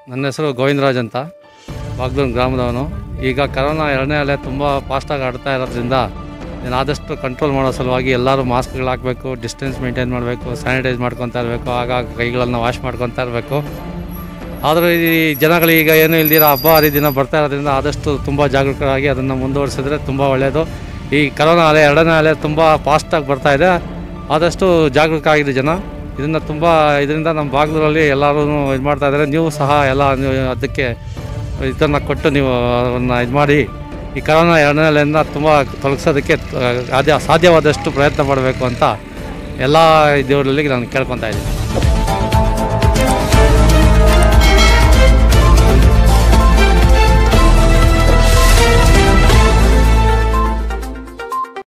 ನನ್ನ ಹೆಸರು ಗೋವಿಂದರಾಜ್ ಅಂತ ಬಾಗ್ಲೂರು ಗ್ರಾಮದವನು ಈಗ ಕರೋನಾ ಎರಡನೇ ಅಲೆ ತುಂಬ ಫಾಸ್ಟಾಗಿ ಆಡ್ತಾ ಇರೋದ್ರಿಂದ ನಾನು ಆದಷ್ಟು ಕಂಟ್ರೋಲ್ ಮಾಡೋ ಸಲುವಾಗಿ ಎಲ್ಲರೂ ಮಾಸ್ಕ್ಗಳು ಹಾಕಬೇಕು ಡಿಸ್ಟೆನ್ಸ್ ಮೇಂಟೈನ್ ಮಾಡಬೇಕು ಸ್ಯಾನಿಟೈಸ್ ಮಾಡ್ಕೊತಾ ಇರಬೇಕು ಆಗಾಗ ಕೈಗಳನ್ನು ವಾಶ್ ಮಾಡ್ಕೊತಾ ಇರಬೇಕು ಆದರೆ ಈ ಜನಗಳೀಗ ಏನೂ ಇಲ್ದಿರ ಹಬ್ಬ ಹರಿದಿನ ಬರ್ತಾ ಇರೋದ್ರಿಂದ ಆದಷ್ಟು ತುಂಬ ಜಾಗರೂಕರಾಗಿ ಅದನ್ನು ಮುಂದುವರಿಸಿದ್ರೆ ತುಂಬ ಒಳ್ಳೆಯದು ಈ ಕರೋನಾ ಅಲೆ ಎರಡನೇ ಅಲೆ ತುಂಬ ಫಾಸ್ಟಾಗಿ ಬರ್ತಾ ಇದೆ ಆದಷ್ಟು ಜಾಗರೂಕ ಆಗಿದೆ ಜನ ಇದನ್ನು ತುಂಬ ಇದರಿಂದ ನಮ್ಮ ಬಾಗ್ಲೂರಲ್ಲಿ ಎಲ್ಲರೂ ಇದು ಮಾಡ್ತಾ ಇದ್ದಾರೆ ನೀವು ಸಹ ಎಲ್ಲ ನೀವು ಅದಕ್ಕೆ ಇದನ್ನು ಕೊಟ್ಟು ನೀವು ಅದನ್ನು ಇದು ಮಾಡಿ ಈ ಕರೋನಾ ಎರಡನೇ ಅಲೆಯಿಂದ ತುಂಬ ತೊಲಗಿಸೋದಕ್ಕೆ ಸಾಧ್ಯ ಸಾಧ್ಯವಾದಷ್ಟು ಪ್ರಯತ್ನ ಮಾಡಬೇಕು ಅಂತ ಎಲ್ಲ ದೇವರಲ್ಲಿ ನಾನು ಕೇಳ್ಕೊತಾ ಇದ್ದೀನಿ